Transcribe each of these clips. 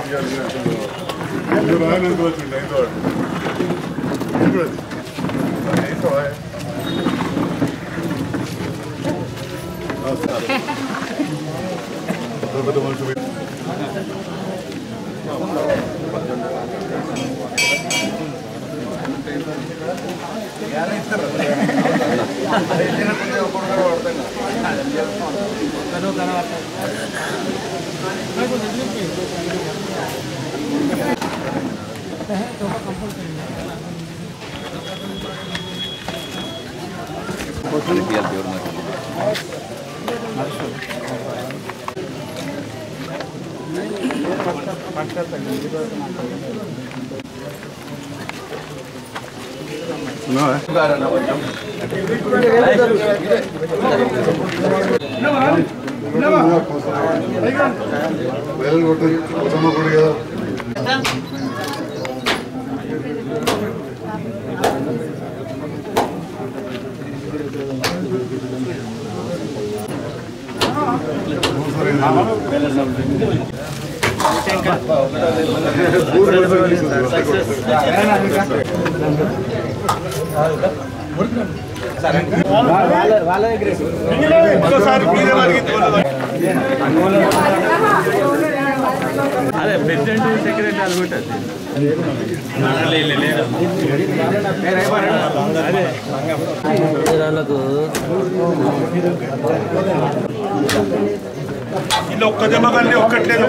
మీరు ఆయన ఎందుకు వచ్చిండు ఐదో వాడు ఎందుకు వచ్చి ఏంటో నమస్కారం పెద్ద మనుషులు వేలు కొట్టి కొత్తమ్మ గుడి కదా అదే ప్రెసిడెంట్ సెక్రటరీ అది కూడా ఇల్లు ఒక్క జమకండి ఒక్కట్లేదు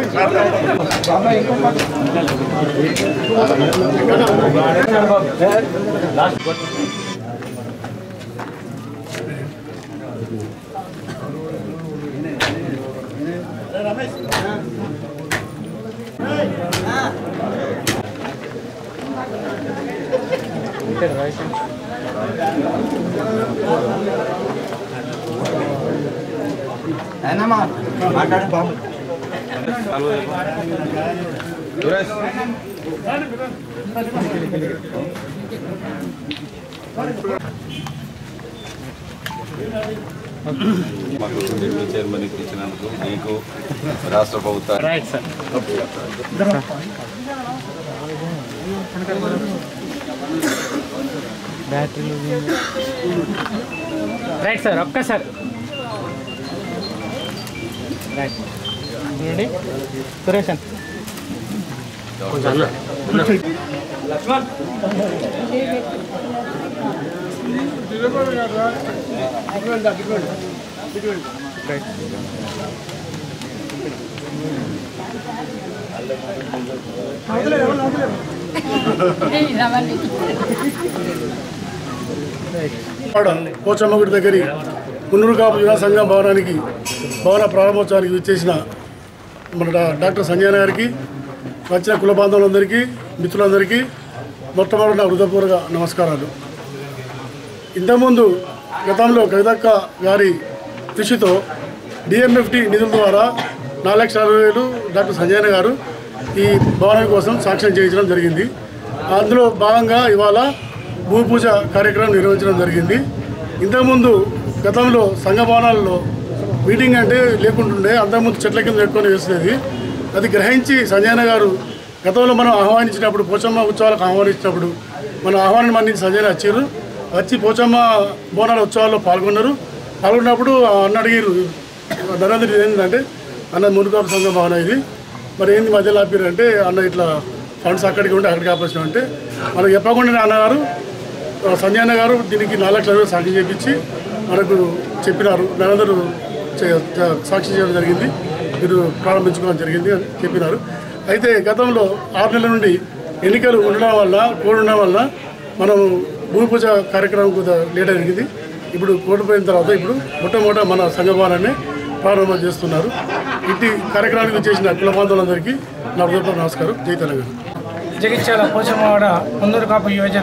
మాకు డిప్యూటీ చైర్మన్ ఇచ్చినందుకు మీకు రాష్ట్ర ప్రభుత్వ రైట్ సార్ ఒక్కసారి రైట్ చూడండి సురేష్ అన్న వాడ పోచమ్మగుడి దగ్గరి మున్నూరు కాపు యువ సంఘం భవనానికి భవన ప్రారంభోత్సవానికి విచ్చేసిన మన డా- డాక్టర్ సంజయ్ గారికి వచ్చిన కుల బాంధవులందరికీ మిత్రులందరికీ మొట్టమొదటి నా హృదయపూర్వక నమస్కారాలు ఇంతకుముందు గతంలో కవితక్క గారి కృషితో డిఎంఎఫ్టి నిధుల ద్వారా నాలుగు లక్షల అరవై వేలు డాక్టర్ సంజయ్ గారు ఈ భవనం కోసం సాక్ష్యం చేయించడం జరిగింది అందులో భాగంగా ఇవాళ భూమి పూజ కార్యక్రమం నిర్వహించడం జరిగింది ఇంతకుముందు గతంలో సంఘ భవనాల్లో మీటింగ్ అంటే లేకుంటుండే అంతకుముందు చెట్ల కింద పెట్టుకొని వేసేది అది గ్రహించి సంజయన గారు గతంలో మనం ఆహ్వానించినప్పుడు పోచమ్మ ఉత్సవాలకు ఆహ్వానించినప్పుడు మన ఆహ్వానం మన్నించి సంజయన వచ్చారు వచ్చి పోచమ్మ బోనాల ఉత్సవాల్లో పాల్గొన్నారు పాల్గొన్నప్పుడు ఆ అన్న అడిగారు నరేంద్ర ఏంటంటే అన్న మునుగాపు సంఘం భవనం ఇది మరి ఏంది మధ్యలో ఆపారు అంటే అన్న ఇట్లా ఫండ్స్ అక్కడికి ఉంటే అక్కడికి ఆపేసినాం అంటే మనకు చెప్పకుండా అన్నగారు ఆ, సంజయ్ అన్న గారు దీనికి నాలుగు లక్షల రూపాయలు సాక్షి చేపించి మనకు చెప్పినారు నరేందరు చే- చ- సాక్షి చేయడం జరిగింది మీరు ప్రారంభించుకోవడం జరిగింది అని చెప్పినారు అయితే గతంలో ఆరు నెలల నుండి ఎన్నికలు ఉండడం వల్ల కోడ్ ఉండడం వల్ల మనం భూమి పూజ కార్యక్రమం కొంత లేట్ జరిగింది ఇప్పుడు కోర్టు పోయిన తర్వాత ఇప్పుడు మొట్టమొదట మన సంఘభవనాన్ని ప్రారంభం చేస్తున్నారు ఇంటి కార్యక్రమానికి చేసిన కుల బాంధవులందరికీ నా హృదయపూర్వక నమస్కారం జై తెలంగాణ జగిత్యాల పోచమ్మవాడ ముందరు కాపు యోజన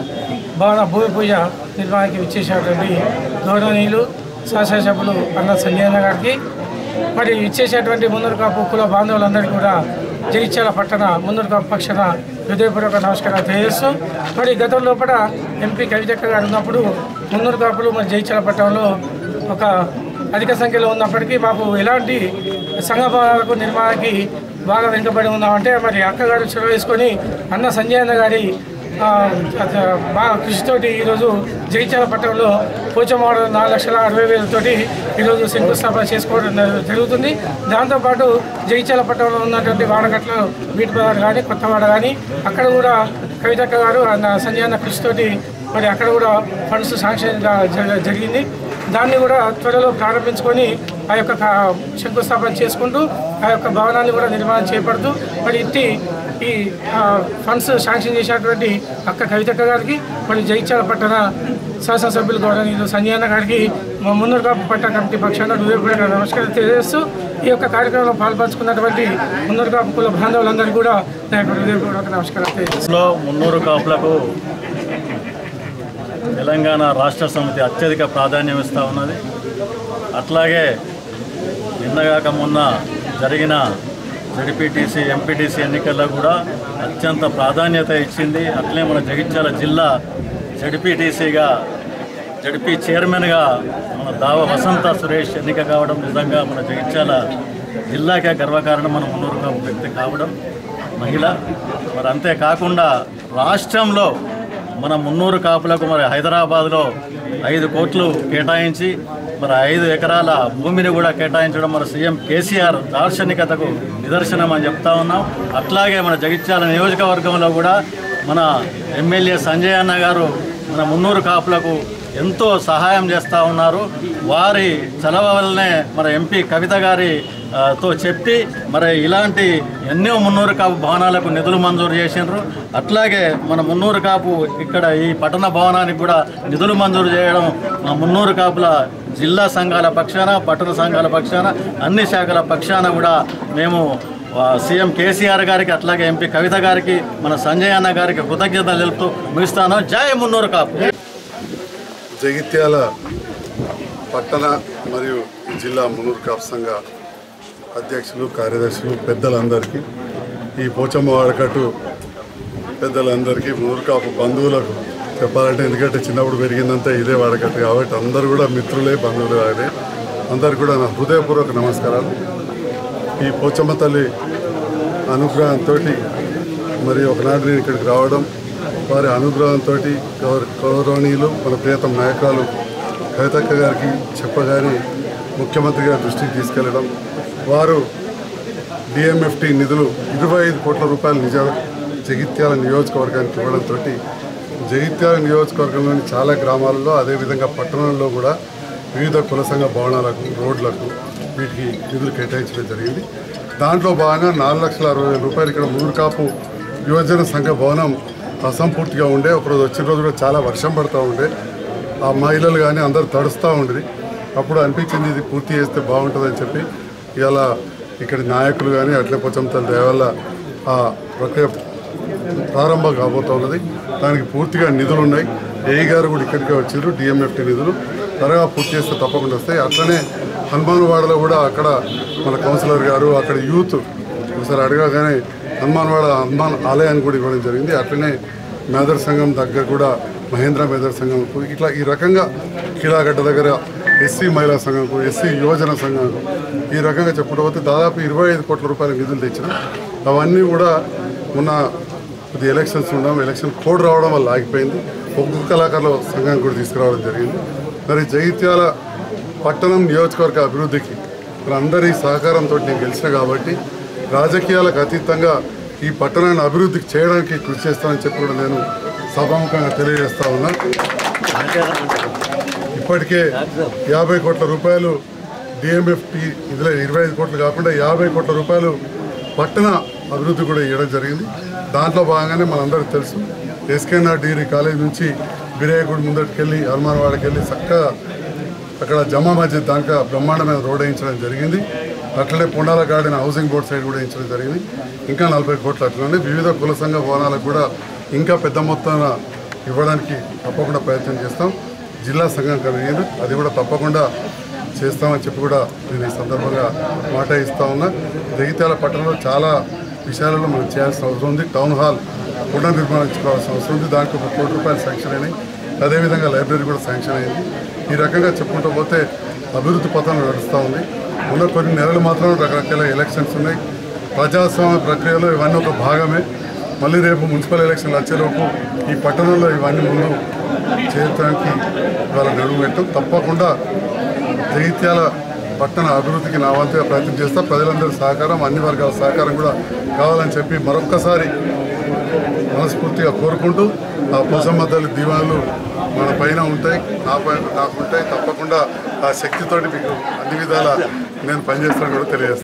భవన భూమి పూజ నిర్వహణకి విచ్చేసినటువంటి గౌరవనీయులు శాసనసభ్యులు అన్న సంజయన గారికి మరి ఇచ్చేసేటువంటి ముందరు కాపు కుల బాంధవులందరికీ కూడా జగిత్యాల పట్టణ ముందరు కాపు పక్షాన హృదయపూర్వక నమస్కారాలు తెలియజేస్తూ మరి గతం లోపల ఎంపీ కవితక్క గారు ఉన్నప్పుడు ముందరు కాపులు మరి జగిత్యాల పట్టణంలో ఒక అధిక సంఖ్యలో ఉన్నప్పటికీ మాకు ఎలాంటి సంఘ భవనాలకు నిర్మాణానికి బాగా వెనుకబడి ఉన్నామంటే మరి అక్కగారు చొరవ వేసుకొని అన్న సంజయ్ అన్న గారి ఆ, అత- బాగా కృషితోటి ఈరోజు జగిత్యాల పట్టణంలో పోచమాడ నాలుగు లక్షల అరవై వేలతోటి ఈరోజు శంకుస్థాపన చేసుకోవడం జరుగుతుంది దాంతోపాటు జగిత్యాల పట్టణంలో ఉన్నటువంటి వాడగట్లు బీట్ బజార్ కానీ కొత్తవాడ కానీ అక్కడ కూడా కవితక్క గారు అన్న సంజయ్ అన్న కృషితోటి మరి అక్కడ కూడా ఫండ్స్ శాంక్షన్ జ- జరిగింది దాన్ని కూడా త్వరలో ప్రారంభించుకొని ఆ యొక్క కా- శంకుస్థాపన చేసుకుంటూ ఆ యొక్క భవనాన్ని కూడా నిర్మాణం చేపడుతూ మరి ఇట్టి ఈ ఆ, ఫండ్స్ శాంక్షన్ చేసినటువంటి అక్క కవితక్క గారికి మరి జైత్యాల పట్టణ శాసనసభ్యులు గౌరవనీయులు సంజయన్న గారికి మా మున్నూరుగా పట్టణ కమిటీ పక్షాన హృదయపూర్వక నమస్కారం తెలియజేస్తూ ఈ యొక్క కార్యక్రమంలో పాల్పంచుకున్నటువంటి మున్నూరుగా కుల బాంధవులందరికీ కూడా నా యొక్క హృదయపూర్వక నమస్కారం తెలియజేస్తాను లో మున్నూరు కాపులకు తెలంగాణ రాష్ట్ర సమితి అత్యధిక ప్రాధాన్యం ఇస్తూ ఉన్నది అట్లాగే నిన్నగాక మొన్న జరిగిన జడిపిటిసి ఎంపీటీసీ ఎన్నికల్లో కూడా అత్యంత ప్రాధాన్యత ఇచ్చింది అట్లే మన జగిత్యాల జిల్లా జడిపిటిసిగా జడిపి చైర్మన్గా మన దావ వసంత సురేష్ ఎన్నిక కావడం నిజంగా మన జగిత్యాల జిల్లాకే గర్వకారణం మన మున్నూరు కాపు వ్యక్తి కావడం మహిళ మరి అంతేకాకుండా రాష్ట్రంలో మన మున్నూరు కాపులకు మరి హైదరాబాద్లో ఐదు కోట్లు కేటాయించి మరి ఐదు ఎకరాల భూమిని కూడా కేటాయించడం మన సీఎం కేసీఆర్ దార్శనికతకు నిదర్శనం అని చెప్తా ఉన్నాం అట్లాగే మన జగిత్యాల నియోజకవర్గంలో కూడా మన ఎమ్మెల్యే సంజయ్ అన్న గారు మన మున్నూరు కాపులకు ఎంతో సహాయం చేస్తూ ఉన్నారు వారి చలవ వల్లనే మన ఎంపీ కవిత గారి ఆ, తో చెప్పి మరి ఇలాంటి ఎన్నో మున్నూరు కాపు భవనాలకు నిధులు మంజూరు చేసినారు అట్లాగే మన మున్నూరు కాపు ఇక్కడ ఈ పట్టణ భవనానికి కూడా నిధులు మంజూరు చేయడం మా మున్నూరు కాపుల జిల్లా సంఘాల పక్షాన పట్టణ సంఘాల పక్షాన అన్ని శాఖల పక్షాన కూడా మేము ఆ, సీఎం కేసీఆర్ గారికి అట్లాగే ఎంపీ కవిత గారికి మన సంజయ్ అన్న గారికి కృతజ్ఞతలు తెలుపుతూ ముగిస్తాను జై మున్నూరు కాపు జగిత్యాల పట్టణ మరియు జిల్లా మునూరు కాపు సంఘ అధ్యక్షులు కార్యదర్శులు పెద్దలందరికీ ఈ పోచమ్మ వాడకట్టు పెద్దలందరికీ మునూరు కాపు బంధువులకు చెప్పాలంటే ఎందుకంటే చిన్నప్పుడు పెరిగిందంతా ఇదే వాడకట్టు కాబట్టి అందరూ కూడా మిత్రులే బంధువులు వాడే అందరికీ కూడా నా హృదయపూర్వక నమస్కారాలు ఈ పోచమ్మ తల్లి అనుగ్రహంతో మరి ఒకనాడు నేను ఇక్కడికి రావడం వారి అనుగ్రహంతో గౌరవనీయులు మన ప్రియతమ నాయకురాలు కవితక్క గారికి చెప్పగానే ముఖ్యమంత్రి గారి దృష్టికి తీసుకెళ్లడం వారు డిఎంఎఫ్టి నిధులు ఇరవై ఐదు కోట్ల రూపాయలు నిజ జగిత్యాల నియోజకవర్గానికి ఇవ్వడంతో జగిత్యాల నియోజకవర్గంలోని చాలా గ్రామాలలో అదేవిధంగా పట్టణంలో కూడా వివిధ కుల సంఘ భవనాలకు రోడ్లకు వీటికి నిధులు కేటాయించడం జరిగింది దాంట్లో భాగంగా నాలుగు లక్షల అరవై వేల రూపాయలు ఇక్కడ మునుకాపు యువజన సంఘ భవనం అసంపూర్తిగా ఉండే ఒకరోజు వచ్చిన రోజు కూడా చాలా వర్షం పడుతూ ఉండే ఆ మహిళలు కానీ అందరూ తడుస్తూ ఉండేది అప్పుడు అనిపించింది ఇది పూర్తి చేస్తే బాగుంటుందని చెప్పి ఇవాళ ఇక్కడి నాయకులు కానీ అట్లే పొచ్చంతల దయవల్ల ఆ ప్రక్రియ ప్రారంభం కాబోతా ఉన్నది దానికి పూర్తిగా నిధులు ఉన్నాయి ఏఈ గారు కూడా ఇక్కడికే వచ్చారు డిఎంఎఫ్టీ నిధులు త్వరగా పూర్తి చేస్తే తప్పకుండా వస్తాయి అట్లనే హనుమాన్వాడలో కూడా అక్కడ మన కౌన్సిలర్ గారు అక్కడ యూత్ ఒకసారి అడగగానే హనుమాన్వాడ హనుమాన్ ఆలయాన్ని కూడా ఇవ్వడం జరిగింది అట్లనే మేదర్ సంఘం దగ్గర కూడా మహేంద్ర మేదర్ సంఘంకు ఇట్లా ఈ రకంగా కీలాగడ్డ దగ్గర ఎస్సీ మహిళా సంఘంకు ఎస్సీ యువజన సంఘంకు ఈ రకంగా చెప్పుకుంటూ పోతే దాదాపు ఇరవై ఐదు కోట్ల రూపాయల నిధులు తెచ్చినాం అవన్నీ కూడా మొన్న కొద్ది ఎలక్షన్స్ ఉండడం ఎలక్షన్ కోడ్ రావడం వల్ల ఆగిపోయింది ఒక్కొక్క కళాకారుల సంఘానికి కూడా తీసుకురావడం జరిగింది మరి జగిత్యాల పట్టణం నియోజకవర్గ అభివృద్ధికి మరి అందరి సహకారంతో నేను గెలిచిన కాబట్టి రాజకీయాలకు అతీతంగా ఈ పట్టణాన్ని అభివృద్ధికి చేయడానికి కృషి చేస్తానని చెప్పి కూడా నేను సభాముఖంగా తెలియజేస్తా ఉన్నా ఇప్పటికే యాభై కోట్ల రూపాయలు డిఎంఎఫ్టి ఇందులో ఇరవై ఐదు కోట్లు కాకుండా యాభై కోట్ల రూపాయలు పట్టణ అభివృద్ధి కూడా ఇవ్వడం జరిగింది దాంట్లో భాగంగానే మనందరికీ తెలుసు ఎస్కేఆర్ డిగ్రీ కాలేజ్ నుంచి బిరేగుడి ముందటికెళ్ళి హనుమాన్వాడకి వెళ్ళి చక్కగా అక్కడ జమా మస్జిద్ దాకా బ్రహ్మాండమైన రోడ్ వేయించడం జరిగింది అట్లనే పుండాల గార్డెన్ హౌసింగ్ బోర్డ్ సైడ్ కూడా వేయించడం జరిగింది ఇంకా నలభై కోట్లు అట్లనే వివిధ కుల సంఘ భవనాలకు కూడా ఇంకా పెద్ద మొత్తాన ఇవ్వడానికి తప్పకుండా ప్రయత్నం చేస్తాం జిల్లా సంఘం కలిగింది అది కూడా తప్పకుండా చేస్తామని చెప్పి కూడా నేను ఈ సందర్భంగా మాట ఇస్తా ఉన్నా జగిత్యాల పట్టణంలో చాలా విషయాలలో మనం చేయాల్సిన అవసరం ఉంది టౌన్ హాల్ పునర్నిర్మాణించుకోవాల్సిన అవసరం ఉంది దానికి ఒక కోటి రూపాయలు శాంక్షన్ అయినాయి అదేవిధంగా లైబ్రరీ కూడా శాంక్షన్ అయింది ఈ రకంగా చెప్పుకుంటూ పోతే అభివృద్ధి పథం నడుస్తూ ఉంది ఉన్న కొన్ని నెలలు మాత్రం రకరకాల ఎలక్షన్స్ ఉన్నాయి ప్రజాస్వామ్య ప్రక్రియలో ఇవన్నీ ఒక భాగమే మళ్ళీ రేపు మున్సిపల్ ఎలక్షన్లు వచ్చేలోపు ఈ పట్టణంలో ఇవన్నీ ముందు చేయడానికి ఇవాళ నడుము పెట్టాం తప్పకుండా జగిత్యాల పట్టణ అభివృద్ధికి నా వంతుగా ప్రయత్నం చేస్తా ప్రజలందరి సహకారం అన్ని వర్గాల సహకారం కూడా కావాలని చెప్పి మరొక్కసారి మనస్ఫూర్తిగా కోరుకుంటూ ఆ పోసమ్మ తల్లి దీవాలు మన పైన ఉంటాయి నా పైన నాకు ఉంటాయి తప్పకుండా ఆ శక్తితోటి మీకు అన్ని విధాల నేను పనిచేస్తాను కూడా తెలియజేస్తాను